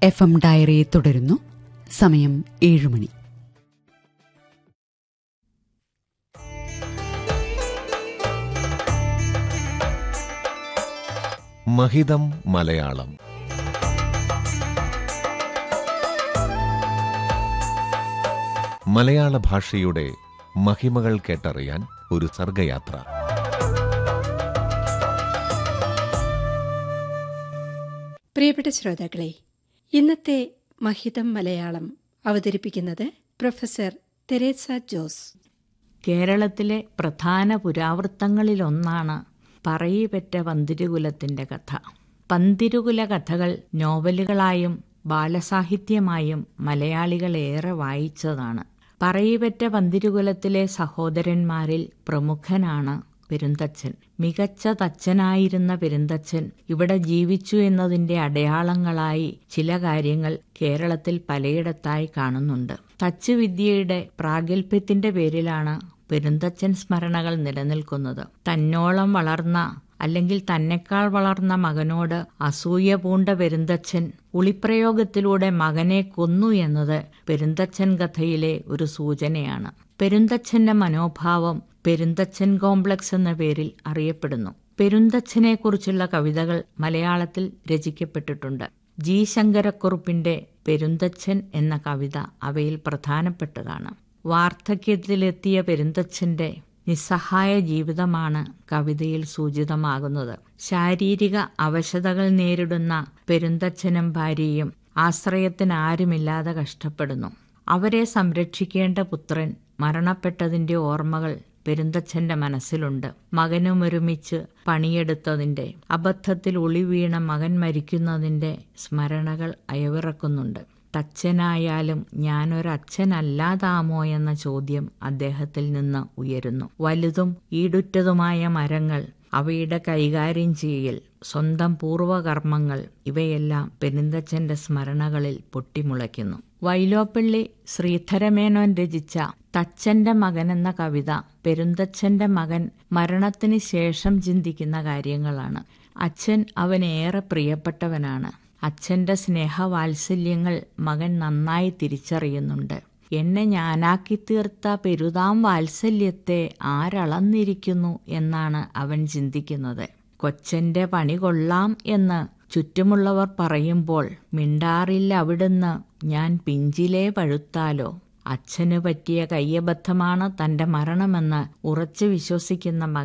F M diary തുടരുന്നു സമയം ഏഴുമണി മഹിതം മലയാളം മലയാള ഭാഷയുടെ മഹിമകൾ കേട്ടറിയാൻ ഒരു സർഗയാത്ര പ്രിയപ്പെട്ട ശ്രോതാക്കളെ ഇന്നത്തെ മഹിതം മലയാളം അവതരിപ്പിക്കുന്നത് പ്രൊഫസർ തെരേസ ജോസ് കേരളത്തിലെ പ്രധാന പുരാവൃത്തങ്ങളിലൊന്നാണ് പറയിപെറ്റ പന്തിരുകുലത്തിന്റെ കഥ പന്തിരുകുല കഥകൾ നോവലുകളായും ബാലസാഹിത്യമായും മലയാളികൾ ഏറെ വായിച്ചതാണ് പറയിപെറ്റ പന്തിരുകുലത്തിലെ സഹോദരന്മാരിൽ പ്രമുഖനാണ് പെരുന്തച്ഛൻ മികച്ച തച്ചനായിരുന്ന പെരുന്തച്ഛൻ ഇവിടെ ജീവിച്ചു എന്നതിന്റെ അടയാളങ്ങളായി ചില കാര്യങ്ങൾ കേരളത്തിൽ പലയിടത്തായി കാണുന്നുണ്ട് തച്ച് വിദ്യയുടെ പ്രാഗൽഭ്യത്തിന്റെ പേരിലാണ് പെരുന്തച്ഛൻ സ്മരണകൾ നിലനിൽക്കുന്നത് തന്നോളം വളർന്ന അല്ലെങ്കിൽ തന്നെക്കാൾ വളർന്ന മകനോട് അസൂയ പൂണ്ട പെരുന്തച്ഛൻ ഉളിപ്രയോഗത്തിലൂടെ മകനെ കൊന്നു എന്നത് പെരുന്തച്ഛൻ കഥയിലെ ഒരു സൂചനയാണ് പെരുന്തച്ഛന്റെ മനോഭാവം പെരുന്തച്ഛൻ കോംപ്ലക്സ് എന്ന പേരിൽ അറിയപ്പെടുന്നു പെരുന്തച്ഛനെ കുറിച്ചുള്ള കവിതകൾ മലയാളത്തിൽ രചിക്കപ്പെട്ടിട്ടുണ്ട് ജി ശങ്കരക്കുറുപ്പിന്റെ പെരുന്തച്ഛൻ എന്ന കവിത അവയിൽ പ്രധാനപ്പെട്ടതാണ് വാർദ്ധക്യത്തിലെത്തിയ പെരുന്തച്ഛന്റെ നിസ്സഹായ ജീവിതമാണ് കവിതയിൽ സൂചിതമാകുന്നത് ശാരീരിക അവശതകൾ നേരിടുന്ന പെരുന്തച്ഛനും ഭാര്യയും ആശ്രയത്തിനാരുമില്ലാതെ കഷ്ടപ്പെടുന്നു അവരെ സംരക്ഷിക്കേണ്ട പുത്രൻ മരണപ്പെട്ടതിന്റെ ഓർമ്മകൾ പെരുന്തച്ഛന്റെ മനസ്സിലുണ്ട് മകനുമൊരുമിച്ച് പണിയെടുത്തതിന്റെ അബദ്ധത്തിൽ ഒളിവീണ മകൻ മരിക്കുന്നതിന്റെ സ്മരണകൾ അയവിറക്കുന്നുണ്ട് തച്ചനായാലും ഞാനൊരച്ഛനല്ലാതാമോ എന്ന ചോദ്യം അദ്ദേഹത്തിൽ നിന്ന് ഉയരുന്നു വലുതും ഈടുറ്റതുമായ മരങ്ങൾ അവയുടെ കൈകാര്യം ചെയ്യൽ സ്വന്തം പൂർവകർമ്മങ്ങൾ ഇവയെല്ലാം പെരുന്തച്ഛന്റെ സ്മരണകളിൽ പൊട്ടിമുളയ്ക്കുന്നു വൈലോപ്പള്ളി ശ്രീധരമേനോൻ രചിച്ച തച്ചന്റെ മകൻ എന്ന കവിത പെരുന്തച്ഛന്റെ മകൻ മരണത്തിന് ശേഷം ചിന്തിക്കുന്ന കാര്യങ്ങളാണ് അച്ഛൻ അവനേറെ പ്രിയപ്പെട്ടവനാണ് അച്ഛന്റെ സ്നേഹവാത്സല്യങ്ങൾ മകൻ നന്നായി തിരിച്ചറിയുന്നുണ്ട് എന്നെ ഞാനാക്കി തീർത്ത പെരുതാം വാത്സല്യത്തെ ആരളന്നിരിക്കുന്നു എന്നാണ് അവൻ ചിന്തിക്കുന്നത് കൊച്ചന്റെ പണി കൊള്ളാം എന്ന് ചുറ്റുമുള്ളവർ പറയുമ്പോൾ മിണ്ടാറില്ല അവിടുന്ന് ഞാൻ പിഞ്ചിലേ പഴുത്താലോ അച്ഛന് പറ്റിയ കയ്യബദ്ധമാണ് തന്റെ മരണമെന്ന് ഉറച്ചു വിശ്വസിക്കുന്ന മകൻ